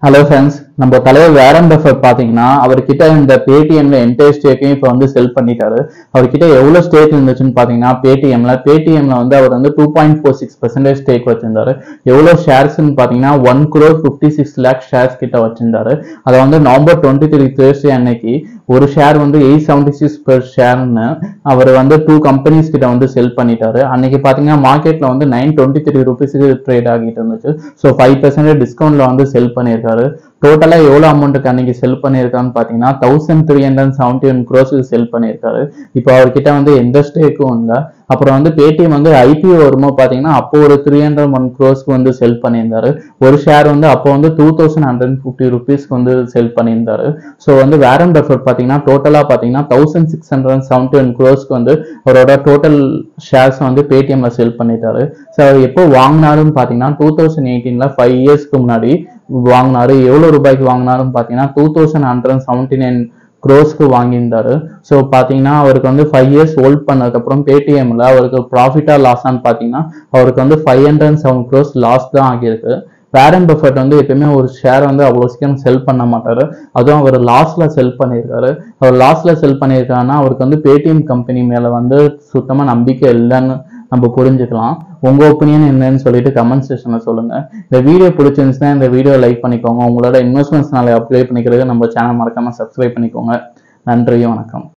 hello friends நம்ம தலைவர் Warren buffer பாத்தீங்கன்னா அவர்கிட்ட இந்த பேடிஎம்ல என்டையர் ஸ்டேக்கையும் இப்போ வந்து செல் பண்ணிட்டாரு அவர்கிட்ட எவ்வளவு ஸ்டேக் இருந்துச்சுன்னு பாத்தீங்கன்னா பேடிஎம்ல பேடிஎம்ல வந்து அவர் வந்து two point four six percentage stake வச்சிருந்தாரு எவ்வளவு ஷேர்ஸ்னு பாத்தீங்கன்னா one crore fifty six lakh shares கிட்ட வச்சிருந்தாரு அதை வந்து நவம்பர் டுவெண்ட்டி த்ரீ தேர்ஸ்டே அன்னைக்கு ஒரு ஷேர் வந்து எயிட் செவன்டி சிக்ஸ் பெர் ஷேர்னு அவர் வந்து டூ கம்பெனிஸ் கிட்ட வந்து செல் பண்ணிட்டாரு அன்னைக்கு பாத்தீங்கன்னா மார்க்கெட்ல வந்து நைன் டுவெண்ட்டி த்ரீ ருபீஸுக்கு ட்ரேட் ஆகிட்டு இருந்துச்சு ஸோ ஃபைவ் பர்சன்டேஜ் டிஸ்கவுண்ட்ல வந்து செல் பண்ணியிருக்காரு டோட்டலா எவ்வளவு அமௌண்ட்டுக்கு அன்னைக்கு செல் பண்ணியிருக்கான்னு பாத்தீங்கன்னா thousand three hundred seventy one க்ரோஸுக்கு செல் பண்ணியிருக்காரு இப்போ அவர்கிட்ட வந்து எந்த ஸ்டேக்கும் இல்லை அப்புறம் வந்து பேடிஎம் வந்து ஐபிஓ வரும்போது பாத்தீங்கன்னா அப்போ ஒரு த்ரீ ஹண்ட்ரட் ஒன் க்ரோஸ்க்கு வந்து செல் பண்ணியிருந்தாரு ஒரு ஷேர் வந்து அப்போ வந்து டூ தௌசண்ட் ஹண்ட்ரட் ஃபிஃப்டி ருபீஸ்க்கு வந்து செல் பண்ணியிருந்தாரு ஸோ வந்து வேரன் பஃபர் பாத்தீங்கன்னா டோட்டலா பாத்தீங்கன்னா thousand six hundred seventy one க்ரோஸ்க்கு வந்து அவரோட டோட்டல் ஷேர்ஸ் வந்து பேடிஎம்ல செல் பண்ணிட்டாரு ஸோ அவர் எப்போ வாங்கினாருன்னு பாத்தீங்கன்னா டூ தௌசண்ட் எயிட்டீன்ல ஃபைவ் இயர்ஸ்க்கு முன்னாடி வாங்கினாரு எவ்வளவு ரூபாய்க்கு வாங்கினாருன்னு பாத்தீங்கன்னா two thousand hundred seventy nine க்ரோஸ்க்கு வாங்கியிருந்தாரு ஸோ பார்த்தீங்கன்னா அவருக்கு வந்து ஃபைவ் இயர்ஸ் ஹோல்ட் பண்ணதுக்கப்புறம் பேடிஎம்ல அவருக்கு ப்ராஃபிட்டா லாஸான்னு பார்த்தீங்கன்னா அவருக்கு வந்து five hundred seven crores loss தான் ஆகியிருக்கு வேரன் பஃபர்ட் வந்து எப்பயுமே ஒரு ஷேர் வந்து அவ்வளோ சீக்கிரம் செல் பண்ண மாட்டாரு அதுவும் அவர் லாஸ்ட்ல செல் பண்ணியிருக்காரு அவர் லாஸ்ட்ல செல் பண்ணியிருக்காருன்னா அவருக்கு வந்து பேடிஎம் கம்பெனி மேல வந்து சுத்தமா நம்பிக்கை இல்லைன்னு நம்ம புரிஞ்சுக்கலாம் உங்க ஒப்பீனியன் என்னன்னு சொல்லிட்டு கமெண்ட் செக்ஷன்ல சொல்லுங்க இந்த வீடியோ பிடிச்சிருந்துச்சுன்னா இந்த வீடியோ லைக் பண்ணிக்கோங்க உங்களோட இன்வெஸ்ட்மெண்ட்ஸ் நாளை அப்ளை பண்ணிக்கிறதுக்கு நம்ம சேனல் மறக்காம சப்ஸ்கிரைப் பண்ணிக்கோங்க நன்றி வணக்கம்